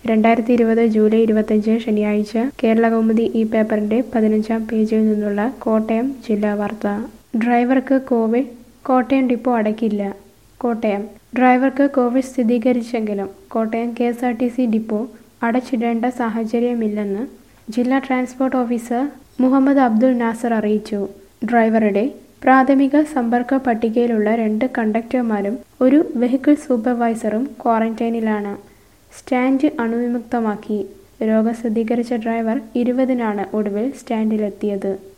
രണ്ടായിരത്തി ഇരുപത് ജൂലൈ ഇരുപത്തഞ്ച് ശനിയാഴ്ച കേരളകൗമുദി ഈ പേപ്പറിന്റെ പതിനഞ്ചാം പേജിൽ നിന്നുള്ള കോട്ടയം ജില്ലാ വാർത്ത ഡ്രൈവർക്ക് കോവിഡ് കോട്ടയം ഡിപ്പോ അടയ്ക്കില്ല കോട്ടയം ഡ്രൈവർക്ക് കോവിഡ് സ്ഥിരീകരിച്ചെങ്കിലും Kottayam K S R T C depot അടച്ചിടേണ്ട സാഹചര്യമില്ലെന്ന് ജില്ലാ ട്രാൻസ്പോർട്ട് ഓഫീസർ മുഹമ്മദ് അബ്ദുൽ നാസർ അറിയിച്ചു ഡ്രൈവറുടെ പ്രാഥമിക സമ്പർക്ക പട്ടികയിലുള്ള രണ്ട് കണ്ടക്ടർമാരും ഒരു വെഹിക്കിൾ സൂപ്പർവൈസറും ക്വാറന്റൈനിലാണ് സ്റ്റാൻഡ് അണുവിമുക്തമാക്കി രോഗം സ്ഥിരീകരിച്ച ഡ്രൈവർ ഇരുപതിനാണ് ഒടുവിൽ സ്റ്റാൻഡിലെത്തിയത്